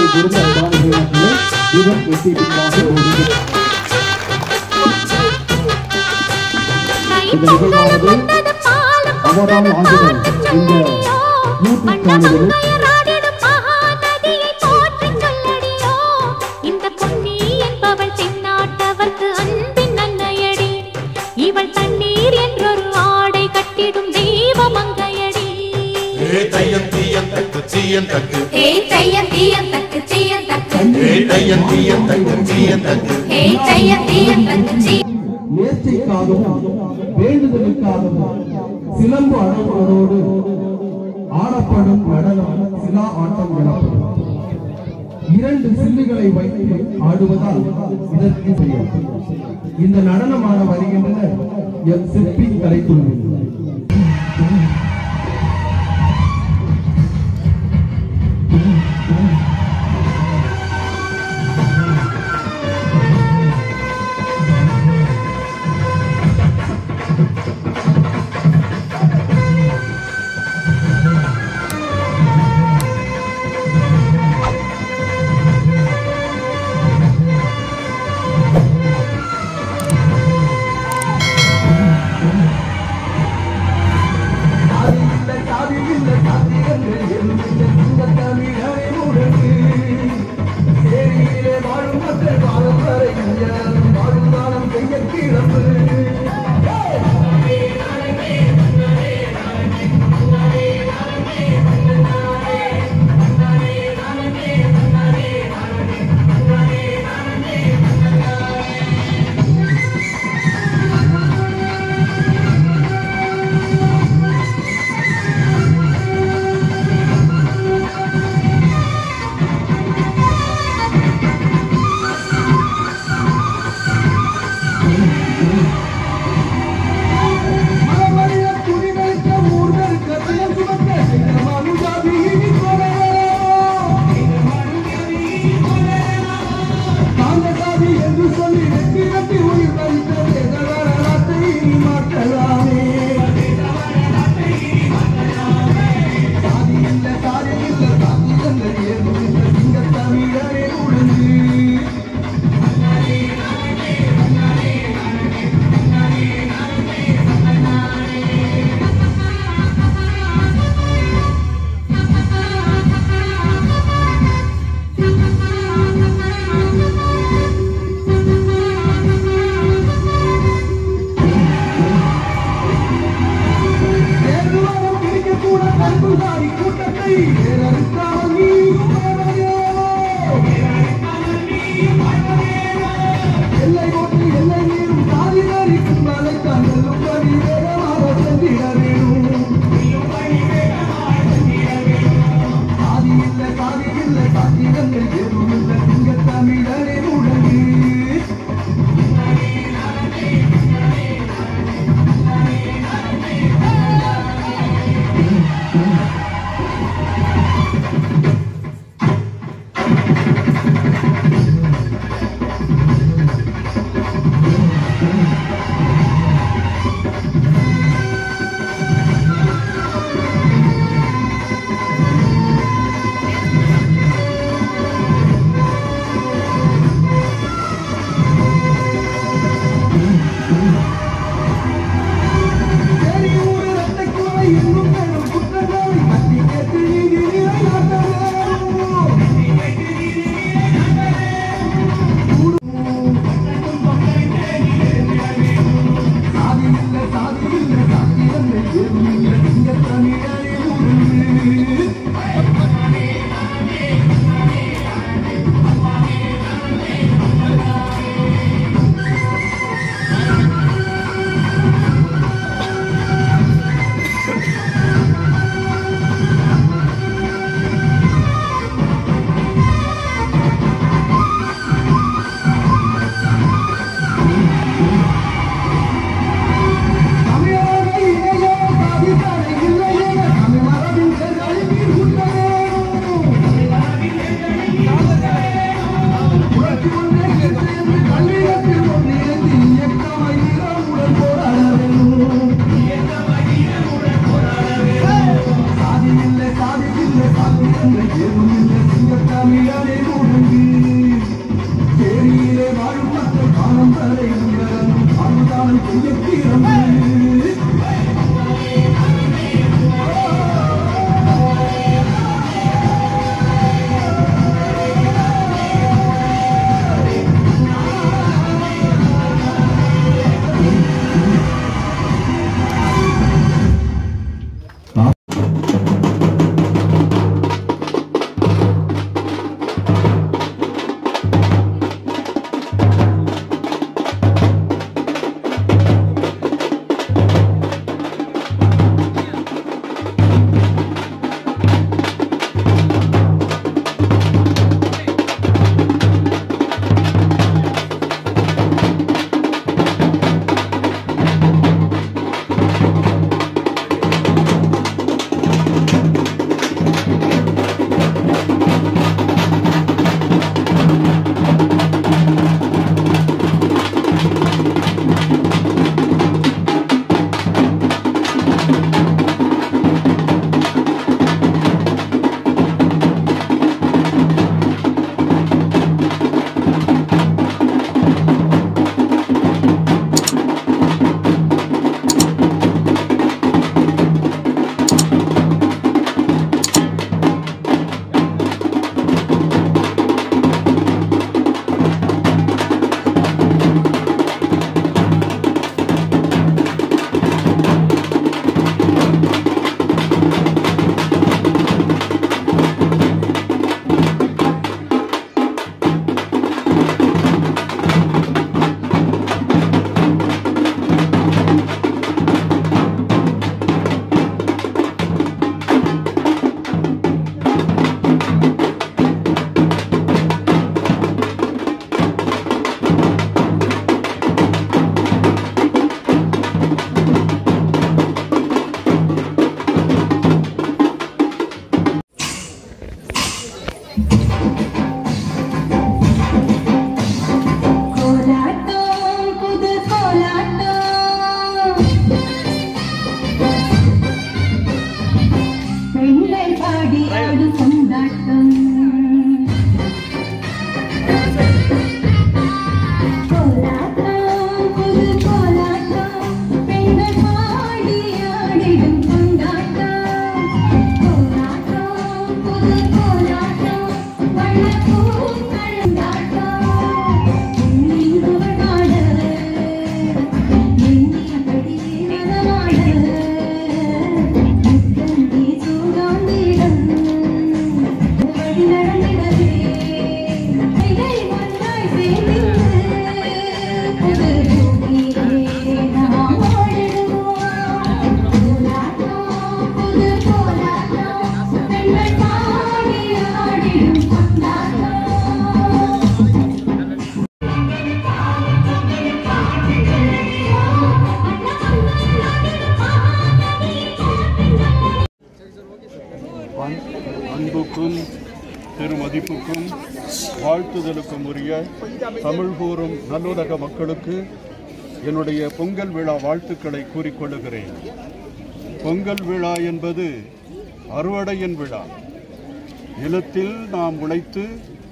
கூர்ந்த அன்பான இறைவர்களே, இவன் எட்டி பின்பாக ஓடுகிறது. இந்த நிகழ்வானது அவரால் ஆகுதல் இந்த யூடியூப் சேனலில் இவள் தண்ணீர் என்றொரு ஆடை கட்டிடும் தெய்வ மங்கையடி ஏ தையம் தீயம் தக்கு சீயம் தக்கு ஹே தையம் தீயம் தக்கு சீயம் தக்கு ஏ தையம் தீயம் தக்கு சீயம் தக்கு ஹே தையம் தீயம் தக்கு சீ நேர்ச்சைக்காகவும் வேண்டுதலுக்காகவும் சிலம்பு அழகுகளோடு ஆடப்படும் நடனம் சிலா ஆட்டம் எனப்படும் இரண்டு சில்லுகளை வைத்து ஆடுவதால் இதற்கு பெயர் இந்த நடனமான வருகின்றன என் சிற்பி கலைக்குழுவில் ஹே மதிப்புக்கும் வாழ்த்துதலுக்கும் உரிய தமிழ் கூறும் நல்லுலக மக்களுக்கு என்னுடைய பொங்கல் விழா வாழ்த்துக்களை கூறிக்கொள்ளுகிறேன் பொங்கல் விழா என்பது அறுவடையின் விழா நிலத்தில் நாம் உழைத்து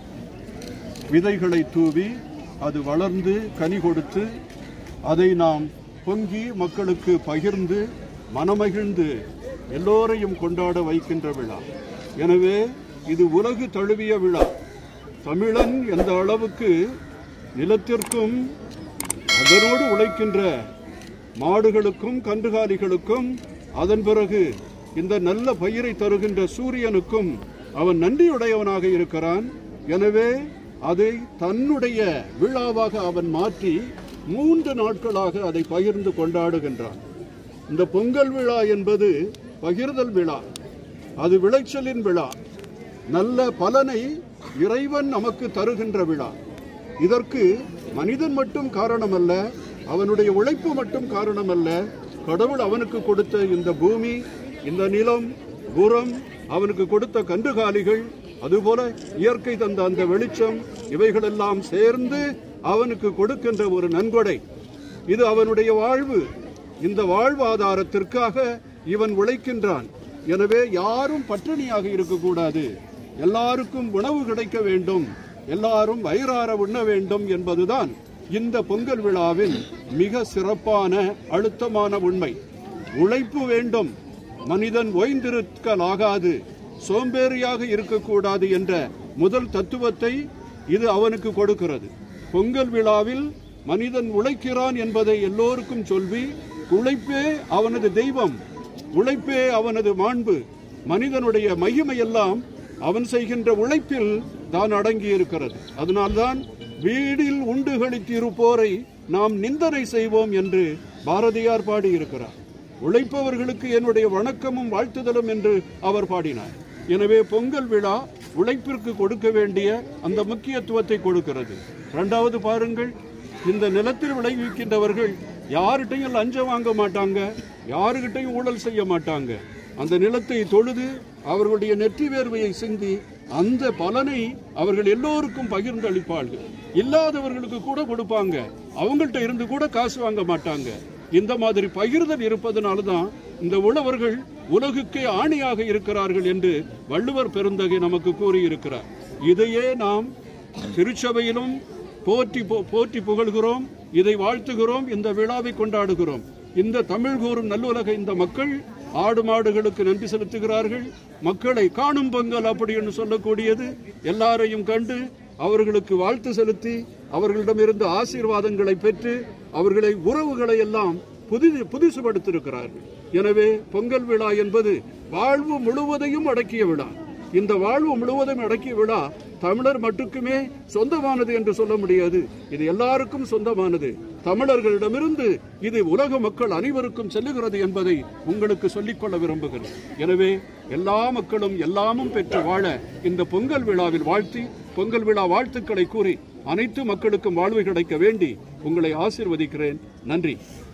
விதைகளை தூவி அது வளர்ந்து கனி கொடுத்து அதை நாம் பொங்கி மக்களுக்கு பகிர்ந்து மனமகிழ்ந்து எல்லோரையும் கொண்டாட வைக்கின்ற விழா எனவே இது உலகு தழுவிய விழா தமிழன் எந்த அளவுக்கு நிலத்திற்கும் அதனோடு உழைக்கின்ற மாடுகளுக்கும் கன்றுகாலிகளுக்கும் அதன் பிறகு இந்த நல்ல பயிரை தருகின்ற சூரியனுக்கும் அவன் நன்றியுடையவனாக இருக்கிறான் எனவே அதை தன்னுடைய விழாவாக அவன் மாற்றி மூன்று நாட்களாக அதை பகிர்ந்து கொண்டாடுகின்றான் இந்த பொங்கல் விழா என்பது பகிர்தல் விழா அது விளைச்சலின் விழா நல்ல பலனை இறைவன் நமக்கு தருகின்ற விழா இதற்கு மனிதன் மட்டும் காரணமல்ல அவனுடைய உழைப்பு மட்டும் காரணமல்ல கடவுள் அவனுக்கு கொடுத்த இந்த பூமி இந்த நிலம் புறம் அவனுக்கு கொடுத்த கன்றுகாலிகள் அதுபோல இயற்கை தந்த அந்த வெளிச்சம் இவைகளெல்லாம் சேர்ந்து அவனுக்கு கொடுக்கின்ற ஒரு நன்கொடை இது அவனுடைய வாழ்வு இந்த வாழ்வாதாரத்திற்காக இவன் உழைக்கின்றான் எனவே யாரும் பட்டினியாக இருக்கக்கூடாது எல்லாருக்கும் உணவு கிடைக்க வேண்டும் எல்லாரும் வயிறார உண்ண வேண்டும் என்பதுதான் இந்த பொங்கல் விழாவின் மிக சிறப்பான அழுத்தமான உண்மை உழைப்பு வேண்டும் மனிதன் ஓய்ந்திருக்கலாகாது சோம்பேறியாக இருக்கக்கூடாது என்ற முதல் தத்துவத்தை இது அவனுக்கு கொடுக்கிறது பொங்கல் விழாவில் மனிதன் உழைக்கிறான் என்பதை எல்லோருக்கும் சொல்லி உழைப்பே அவனது தெய்வம் உழைப்பே அவனது மாண்பு மனிதனுடைய மகிமையெல்லாம் அவன் செய்கின்ற உழைப்பில் தான் அடங்கி இருக்கிறது அதனால்தான் வீடில் உண்டு களித்திருப்போரை நாம் நிந்தனை செய்வோம் என்று பாரதியார் பாடியிருக்கிறார் உழைப்பவர்களுக்கு என்னுடைய வணக்கமும் வாழ்த்துதலும் என்று அவர் பாடினார் எனவே பொங்கல் விழா உழைப்பிற்கு கொடுக்க வேண்டிய அந்த முக்கியத்துவத்தை கொடுக்கிறது இரண்டாவது பாருங்கள் இந்த நிலத்தில் விளைவிக்கின்றவர்கள் யார்கிட்டையும் லஞ்சம் வாங்க மாட்டாங்க யாருகிட்டையும் ஊழல் செய்ய மாட்டாங்க அந்த நிலத்தை தொழுது அவர்களுடைய நெற்றி வேர்வையை சிந்தி அந்த பலனை அவர்கள் எல்லோருக்கும் பகிர்ந்து அளிப்பார்கள் இல்லாதவர்களுக்கு கூட கொடுப்பாங்க அவங்கள்ட்ட இருந்து கூட காசு வாங்க மாட்டாங்க இந்த மாதிரி பகிர்தல் இருப்பதனால தான் இந்த உழவர்கள் உலகுக்கே ஆணியாக இருக்கிறார்கள் என்று வள்ளுவர் பெருந்தகை நமக்கு கூறியிருக்கிறார் இதையே நாம் திருச்சபையிலும் போற்றி பு- போற்றி புகழ்கிறோம் இதை வாழ்த்துகிறோம் இந்த விழாவை கொண்டாடுகிறோம் இந்த தமிழ் கூறும் நல்லுலக இந்த மக்கள் ஆடு மாடுகளுக்கு நன்றி செலுத்துகிறார்கள் மக்களை காணும் பொங்கல் அப்படின்னு சொல்லக்கூடியது எல்லாரையும் கண்டு அவர்களுக்கு வாழ்த்து செலுத்தி அவர்களிடமிருந்து ஆசீர்வாதங்களை பெற்று அவர்களை உறவுகளை எல்லாம் புதி புதுசுபடுத்தியிருக்கிறார்கள் எனவே பொங்கல் விழா என்பது வாழ்வு முழுவதையும் அடக்கிய விழா இந்த வாழ்வு முழுவதும் அடக்கிய விழா தமிழர் மட்டுக்குமே சொந்தமானது என்று சொல்ல முடியாது இது எல்லாருக்கும் சொந்தமானது தமிழர்களிடமிருந்து இது உலக மக்கள் அனைவருக்கும் செல்லுகிறது என்பதை உங்களுக்கு சொல்லிக்கொள்ள விரும்புகிறேன் எனவே எல்லா மக்களும் எல்லாமும் பெற்று வாழ இந்த பொங்கல் விழாவில் வாழ்த்தி பொங்கல் விழா வாழ்த்துக்களை கூறி அனைத்து மக்களுக்கும் வாழ்வு கிடைக்க வேண்டி உங்களை ஆசீர்வதிக்கிறேன் நன்றி